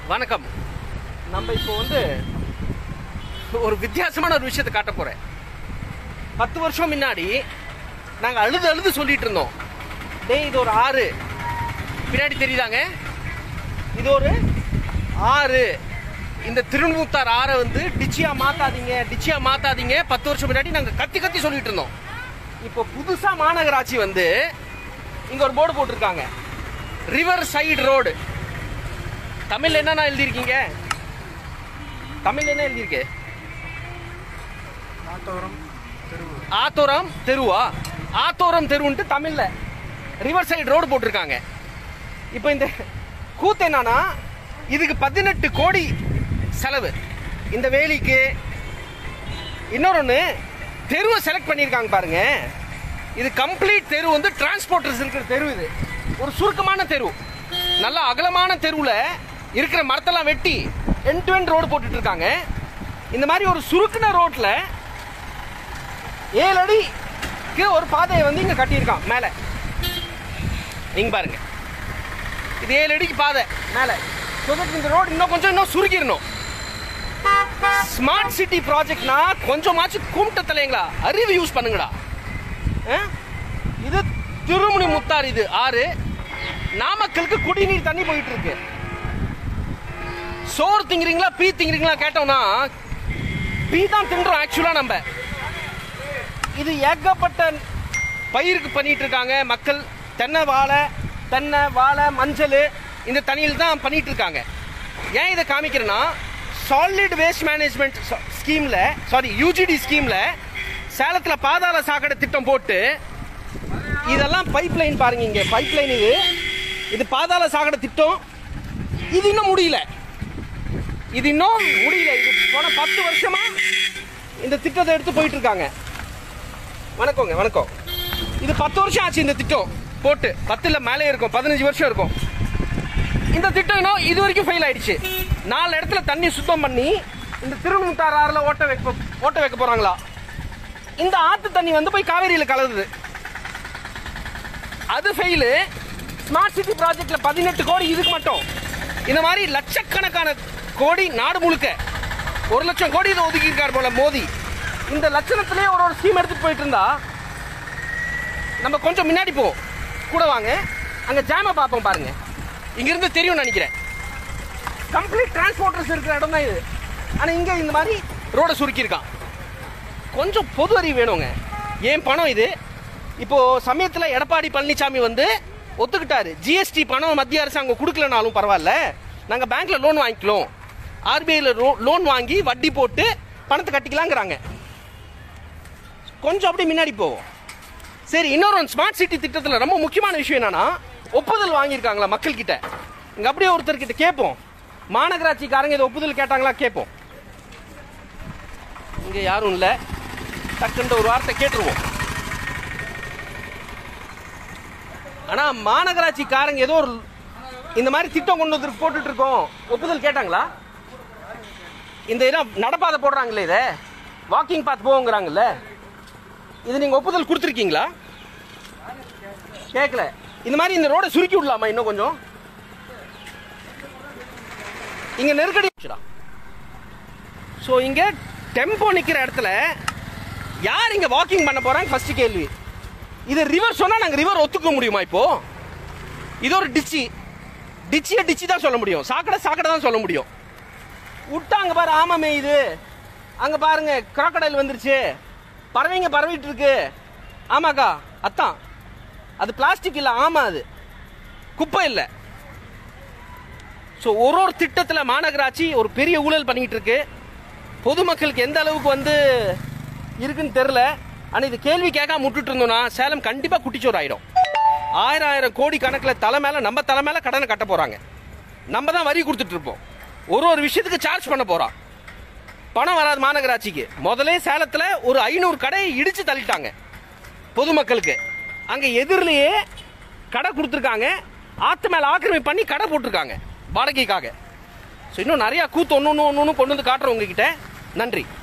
வணக்கம் நம்ம இப்போ வந்து ஒரு வித்தியாசமான ஒரு விஷயத்தை காட்ட போறேன் பத்து வருஷம் முன்னாடி நாங்க அழுது அழுது சொல்லிட்டு இருந்தோம் டேய் இது ஒரு ஆறு பின்னாடி தெரியுதாங்க இது ஒரு ஆறு இந்த திருநூத்தார் ஆறை வந்து டிச்சியா மாத்தாதீங்க டிச்சியா மாத்தாதீங்க பத்து வருஷம் முன்னாடி நாங்க கத்தி கத்தி சொல்லிட்டு இருந்தோம் இப்போ புதுசா மாநகராட்சி வந்து இங்க ஒரு போர்டு போட்டிருக்காங்க ரிவர் சைடு ரோடு தமிழ்ல என்னண்ணா எழுதியிருக்கீங்க தமிழ்ல என்ன எழுதியிருக்கு ஆத்தோரம் தெருவு ஆத்தோரம் தெருவா ஆத்தோரம் தெருவுன்ட்டு தமிழ்ல ரிவர் சைடு ரோடு போட்டிருக்காங்க இப்போ இந்த கூத்து என்னன்னா இதுக்கு பதினெட்டு கோடி செலவு இந்த வேலிக்கு இன்னொன்று தெருவை செலக்ட் பண்ணியிருக்காங்க பாருங்க இது கம்ப்ளீட் தெரு வந்து டிரான்ஸ்போர்ட்டர்ஸ் இருக்கிற தெரு இது ஒரு சுருக்கமான தெரு நல்ல அகலமான தெருவில் இருக்கிற மரத்தெல்லாம் வெட்டி என் டு ரோடு போட்டுட்டு இருக்காங்க இந்த மாதிரி ஒரு சுருக்கின ரோட்ல ஏழு அடிக்கு ஒரு பாதையை வந்து இங்க கட்டியிருக்கான் மேல நீங்க பாருங்க இது ஏழு அடிக்கு பாதை மேல So that இந்த ரோடு இன்னும் கொஞ்சம் இன்னும் சுருக்கிடணும் ஸ்மார்ட் சிட்டி ப்ராஜெக்ட்னா கொஞ்சமாச்சும் கும்பிட்ட தலைங்களா அறிவு யூஸ் பண்ணுங்கடா ஆ? இது திருமுனி முத்தார் இது ஆறு நாமக்கலுக்கு குடிநீர் தண்ணி போயிட்டு இருக்கு சோறு திங்கிறீங்களா பீ திங்கிறீங்களா கேட்டோம்னா பீ தான் தின்றோம் ஆக்சுவலா நம்ம இது ஏகப்பட்ட பயிருக்கு பண்ணிட்டு இருக்காங்க மக்கள் தென்னை வாழை தென்னை வாழை மஞ்சள் இந்த தண்ணியில் தான் பண்ணிட்டு இருக்காங்க ஏன் இதை காமிக்கிறேன்னா சாலிட் வேஸ்ட் மேனேஜ்மெண்ட் ஸ்கீம்ல சாரி யூஜிடி ஸ்கீம்ல சேலத்துல பாதாள சாக்கடை திட்டம் போட்டு இதெல்லாம் பைப் லைன் பாருங்க இங்க பைப் லைன் இது இது பாதாள சாக்கடை திட்டம் இது இன்னும் முடியல இது இன்னும் முடியல இது போன பத்து வருஷமா இந்த திட்டத்தை எடுத்து போயிட்டு இருக்காங்க வணக்கங்க வணக்கம் இது பத்து வருஷம் ஆச்சு இந்த திட்டம் போட்டு பத்துல மேலே இருக்கும் பதினஞ்சு வருஷம் இருக்கும் இந்த திட்டம் இன்னும் இது வரைக்கும் ஃபெயில் ஆயிடுச்சு நாலு இடத்துல தண்ணி சுத்தம் பண்ணி இந்த திருநூத்தாறு ஆறுல ஓட்ட வைக்க ஓட்ட வைக்க போறாங்களா இந்த ஆத்து தண்ணி வந்து போய் காவேரியில கலருது அது ஃபெயிலு ஸ்மார்ட் சிட்டி ப்ராஜெக்ட்ல பதினெட்டு கோடி இதுக்கு மட்டும் இந்த மாதிரி லட்சக்கணக்கான கோடி நாடு முழுக்க ஒரு லட்சம் கோடி இதை ஒதுக்கி இருக்கார் போல மோடி இந்த லட்சணத்திலே ஒரு ஒரு ஸ்கீம் எடுத்துட்டு போயிட்டு இருந்தா நம்ம கொஞ்சம் முன்னாடி போவோம் கூட வாங்க அங்க ஜாம பார்ப்போம் பாருங்க இங்க இருந்து தெரியும்னு நினைக்கிறேன் கம்ப்ளீட் டிரான்ஸ்போர்ட்டர்ஸ் இருக்கிற இடம் தான் இது ஆனா இங்க இந்த மாதிரி ரோட சுருக்கியிருக்கான் கொஞ்சம் பொது அறிவு வேணுங்க ஏன் பணம் இது இப்போ சமயத்துல எடப்பாடி பழனிசாமி வந்து ஒத்துக்கிட்டாரு ஜிஎஸ்டி பணம் மத்திய அரசாங்கம் கொடுக்கலனாலும் பரவாயில்ல நாங்க பேங்க்ல லோன் வாங்கிக்கலாம் ஆர்பிஐல லோன் வாங்கி வட்டி போட்டு பணத்தை கட்டிக்கலாங்கிறாங்க கொஞ்சம் அப்படி முன்னாடி போவோம் சரி இன்னொரு ஸ்மார்ட் சிட்டி திட்டத்தில் ரொம்ப முக்கியமான விஷயம் என்னன்னா ஒப்புதல் வாங்கியிருக்காங்களா மக்கள் கிட்ட இங்க அப்படியே ஒருத்தர் கிட்ட கேட்போம் மாநகராட்சிக்காரங்க இதை ஒப்புதல் கேட்டாங்களா கேட்போம் இங்க யாரும் இல்ல டக்குன்ற ஒரு வார்த்தை கேட்டுருவோம் ஆனா மாநகராட்சிக்காரங்க ஏதோ ஒரு இந்த மாதிரி திட்டம் கொண்டு வந்து போட்டுட்டு இருக்கோம் ஒப்புதல் கேட்டாங்களா இந்த இடம் நடப்பாதை போடுறாங்களே இதை வாக்கிங் பாத் போங்கிறாங்கல்ல இது நீங்க ஒப்புதல் கொடுத்துருக்கீங்களா கேட்கல இந்த மாதிரி இந்த ரோட சுருக்கி விடலாமா இன்னும் கொஞ்சம் இங்க நெருக்கடி ஸோ இங்க டெம்போ நிக்கிற இடத்துல யார் இங்க வாக்கிங் பண்ண போறாங்க ஃபர்ஸ்ட் கேள்வி இது ரிவர் சொன்னா நாங்க ரிவர் ஒத்துக்க முடியுமா இப்போ இது ஒரு டிச்சி டிச்சியை டிச்சி தான் சொல்ல முடியும் சாக்கடை சாக்கடை தான் சொல்ல முடியும் விட்டாங்க பாரு ஆமாமே இது அங்க பாருங்க crocodile வந்துருச்சு பறவைங்க பரவிட்டு இருக்கு ஆமாக்கா அத்தான் அது பிளாஸ்டிக் இல்ல ஆமா அது குப்பை இல்லை ஸோ ஒரு ஒரு திட்டத்தில் மாநகராட்சி ஒரு பெரிய ஊழல் பண்ணிட்டு இருக்கு பொதுமக்களுக்கு எந்த அளவுக்கு வந்து இருக்குன்னு தெரில ஆனால் இது கேள்வி கேட்காம விட்டுட்டு இருந்தோம்னா சேலம் கண்டிப்பாக குட்டிச்சோர் ஆயிடும் ஆயிரம் ஆயிரம் கோடி கணக்கில் தலை மேலே நம்ம தலை மேலே கடனை கட்ட போகிறாங்க நம்ம தான் வரி கொடுத்துட்டு இருப்போம் ஒரு ஒரு விஷயத்துக்கு சார்ஜ் பண்ண போகிறான் பணம் வராது மாநகராட்சிக்கு முதலே சேலத்தில் ஒரு ஐநூறு கடையை இடிச்சு தள்ளிட்டாங்க பொதுமக்களுக்கு அங்கே எதிரிலேயே கடை கொடுத்துருக்காங்க ஆத்து மேலே ஆக்கிரமி பண்ணி கடை போட்டிருக்காங்க வாடகைக்காக ஸோ இன்னும் நிறையா கூத்து ஒன்று ஒன்று ஒன்று கொண்டு வந்து காட்டுறோம் உங்ககிட்ட நன்றி